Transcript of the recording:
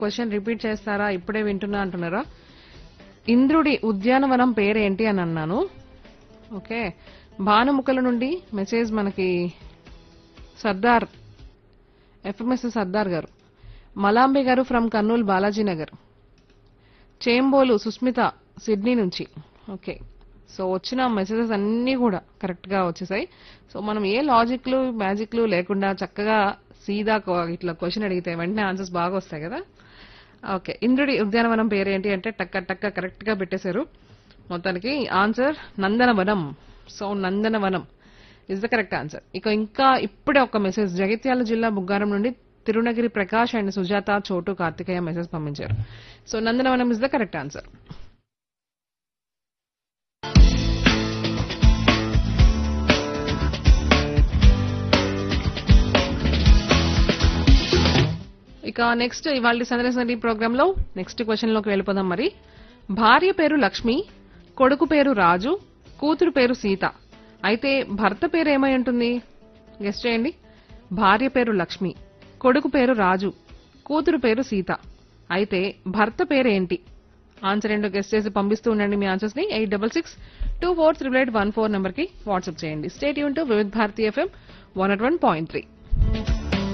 question repeat చేస్తారా ఇప్పుడే వింటున్నా అంటున్నారా ఇంద్రుడి ఉద్యానవనం పేరేంటి అని అన్నాను ఓకే భానుముఖల నుండి మెసేజ్ మనకి సర్దార్ ఎఫ్ఎంఎస్ సర్దార్ గారు మలాంబి గారు ఫ్రమ్ కర్నూలు బాలాజీ నగర్ చేంబోలు సుస్మిత సిడ్నీ నుంచి ఓకే సో వచ్చిన మెసేజెస్ అన్నీ కూడా కరెక్ట్ గా వచ్చేసాయి సో మనం ఏ లాజిక్లు మ్యాజిక్లు లేకుండా చక్కగా సీదా కో- ఇట్లా క్వశ్చన్ అడిగితే వెంటనే ఆన్సర్స్ బాగా వస్తాయి కదా ఓకే ఇంద్రుడి ఉద్యానవనం పేరేంటి అంటే టక్క టక్క కరెక్ట్ గా పెట్టేశారు మొత్తానికి answer Nandanavanam so Nandanavanam is the correct answer ఇక ఇంకా ఇప్పుడే ఒక మెసేజ్ జగిత్యాల జిల్లా బుగ్గారం నుండి తిరునగిరి ప్రకాష్ అండ్ సుజాత చోటు కార్తికేయ మెసేజ్ పంపించారు so Nandanavanam is the correct answer ఇక నెక్స్ట్ ఇవాళ సందర్శన ప్రోగ్రామ్ లో నెక్స్ట్ క్వశ్చన్ లోకి వెళ్ళిపోదాం మరి భార్య పేరు లక్ష్మి కొడుకు పేరు రాజు కూతురు పేరు సీత అయితే భర్త పేరు ఏమై ఉంటుంది గెస్ట్ చేయండి భార్య పేరు లక్ష్మి కొడుకు పేరు రాజు కూతురు పేరు సీత అయితే భర్త పేరు ఏంటి ఆన్సర్ ఏంటో గెస్ట్ చేసి పంపిస్తూ ఉండండి మీ ఆన్సర్స్ ని eight double six two four triple eight one four number కి వాట్సాప్ చేయండి స్టేట్ యూన్ to Vividh Bharati FM one at one point three